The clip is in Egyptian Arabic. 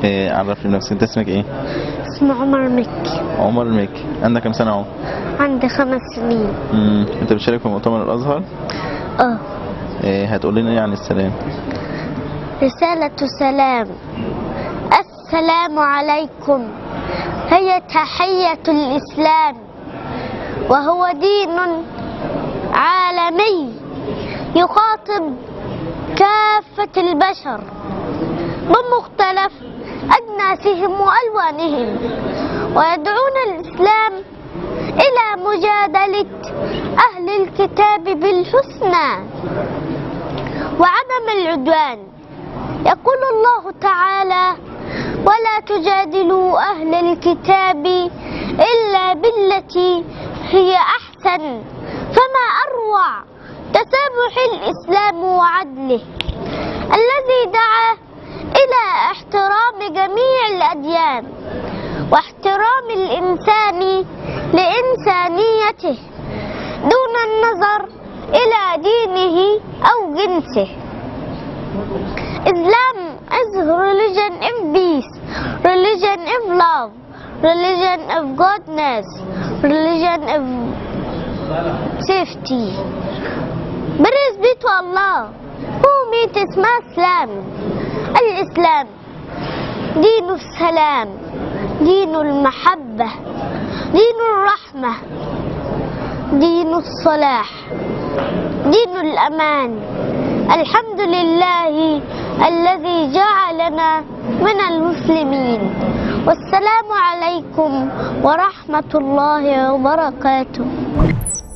إيه عرفني بنفسك انت اسمك ايه اسمه عمر مكي عمر المكي عندك كام سنه عمر عندي خمس سنين امم انت بتشارك في مؤتمر الازهر اه إيه هتقول لنا ايه عن السلام رسالة سلام السلام عليكم هي تحية الإسلام وهو دين عالمي يخاطب كافة البشر بمختلف أجناسهم وألوانهم ويدعون الإسلام إلى مجادلة أهل الكتاب بالحسنى وعدم العدوان يقول الله تعالى ولا تجادلوا أهل الكتاب إلا بالتي هي أحسن فما أروع تسامح الإسلام وعدله الذي دعا إلى احترام جميع الأديان واحترام الإنسان لإنسانيته دون النظر إلى دينه أو جنسه Islam is religion of peace, religion of love, religion of godness, religion of safety. Praise be to Allah who made Islam. الإسلام دين السلام دين المحبة دين الرحمة دين الصلاح دين الأمان الحمد لله الذي جعلنا من المسلمين والسلام عليكم ورحمة الله وبركاته